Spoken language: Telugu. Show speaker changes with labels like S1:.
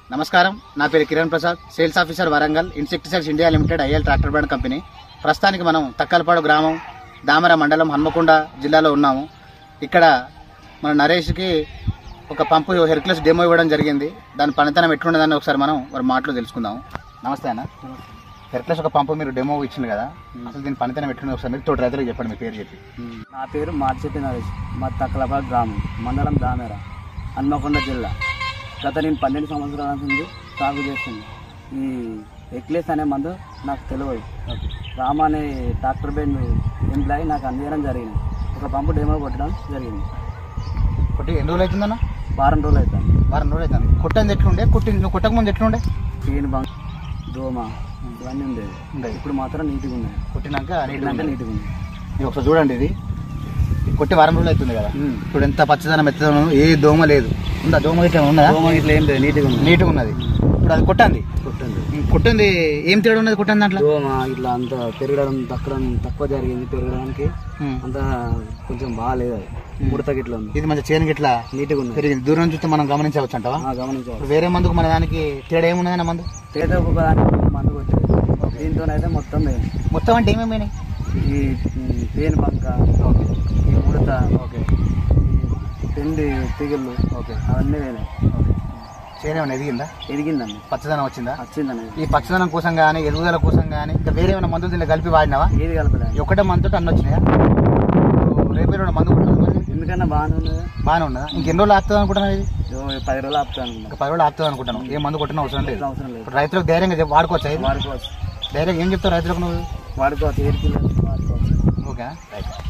S1: నమస్కారం నా పేరు Kiran Prasad sales officer Warangal insecticides India limited IL tractor brand company ప్రస్తుతానికి మనం తక్కలపాడు గ్రామం దామర మండలం హన్మకొండ జిల్లాలో ఉన్నాము ఇక్కడ మన నరేష్కి ఒక పంపు హెర్క్లెస్ డెమో ఇవ్వడం జరిగింది దాని పనితనం ఎట్లున్నదని ఒకసారి మనం వారి మాటలు తెలుసుకుందాము నమస్తే అన్న హెర్క్లెస్ ఒక పంపు మీరు డెమో ఇచ్చింది కదా అసలు దీని పనితనం ఎట్లుంది ఒకసారి మీరు తోటి రైతులకు చెప్పండి మీ పేరు చెప్పి
S2: నా పేరు మార్చెట్టి నరేష్ మా తక్కలపాడు గ్రామం మండలం దామేర హన్మకొండ జిల్లా గత నేను పన్నెండు సంవత్సరాల నుండి సాగు చేస్తుంది ఈ ఎక్లెస్ అనే మందు నాకు తెలియదు రామ అనే ట్రాక్టర్ బెండ్ ఎంప్లాయీ నాకు అందించడం జరిగింది ఒక పంపు డెమో కొట్టడం జరిగింది
S1: కొట్టి ఎన్ని రోజులు అవుతుందన్న
S2: వారం రోజులు అవుతుంది
S1: వారం రోజులు అవుతుంది కొట్టంది ఎట్లుండే కొట్టి నువ్వు కొట్టక ముందు ఎట్లుండే
S2: పీని బంక్ దోమ ఇవన్నీ ఉండేవి
S1: ఉండేది.
S2: ఇప్పుడు మాత్రం నీట్గా ఉన్నాయి
S1: కొట్టినాక నీట్గా
S2: ఇట్లాంటి
S1: ఉండేది.
S2: నీట్గా ఉంది
S1: ఇది ఒకసారి చూడండి ఇది ఇది కొట్టి వారం రోజులు అవుతుంది కదా
S2: ఉమ్.
S1: ఇప్పుడు ఎంత పచ్చదనం మెత్తదనం ఏ దోమ లేదు ఉందా దోమ ఇట్లా ఉన్నదా
S2: దోమ ఇట్లా ఏం లేదు నీట్గా ఉంది
S1: నీట్గా ఉన్నది ఇప్పుడు అది కొట్టండి
S2: కొట్టండి
S1: కొట్టింది ఏం తేడా ఉన్నది కొట్టండి దాంట్లో
S2: దోమ ఇట్లా అంత పెరగడం తక్కడం తక్కువ జరిగింది పెరగడానికి
S1: ఉమ్.
S2: అంత కొంచెం బాగాలేదు అది ముడత గిట్ల ఉంది
S1: ఇది మంచి చేనుకి ఇట్లా
S2: నీట్గా ఉంది
S1: పెరిగింది దూరం నుంచి చూస్తే మనం గమనించవచ్చు అంటావా
S2: ఆ, గమనించాలి
S1: ఇప్పుడు వేరే మందుకు మన దానికి తేడా ఏమున్నదన్న మందు
S2: తేట ఒక దానికి మందు కొట్టేది దీంతోనైతే మొత్తం పోయింది.
S1: మొత్తం అంటే ఏమేమి
S2: ఈ ఉమ్, పేను బంక ఈ ముడత
S1: ఓకే
S2: ఈ పెండి తెగుళ్ళు
S1: ఓకే
S2: అవన్నీ పోయినాయి
S1: చేను ఏమైనా ఎదిగిందా
S2: ఎదిగిందండి
S1: పచ్చదనం వచ్చిందా
S2: వచ్చిందనేది
S1: ఈ పచ్చదనం కోసం కానీ ఎదుగుదల కోసం కానీ ఇంకా వేరే ఏమైనా మందులు దీంట్లో కలిపి వాడినావా
S2: ఏది కలపలేదు
S1: ఈ ఒకటే మందుతో అన్ని వచ్చినాయా రేపు ఏమైనా మందు కొట్టాలి మరి
S2: ఎందుకన్నా బాగానే ఉంది
S1: బాగానే ఉన్నదా ఇంకెన్ని రోజులు ఆపుతుంది అనుకుంటున్నావు ఇది
S2: ఓ పది రోజులు ఆపుతా అనుకున్నా
S1: ఒక పది రోజులు ఆపుతుంది అనుకుంటాను ఏ మందు కొట్టిన అవసరం లేదు
S2: అవసరం లేదు
S1: ఇప్పుడు రైతులకు ధైర్యంగా చెప్పి వాడుకోవచ్చా ఇది
S2: వాడుకోవచ్చు
S1: ధైర్యంగా ఏం చెప్తావు రైతులకు నువ్వు
S2: వాడుకోవచ్చు ఏడు కిలో వాడుకోవచ్చు
S1: ఓకే రైట్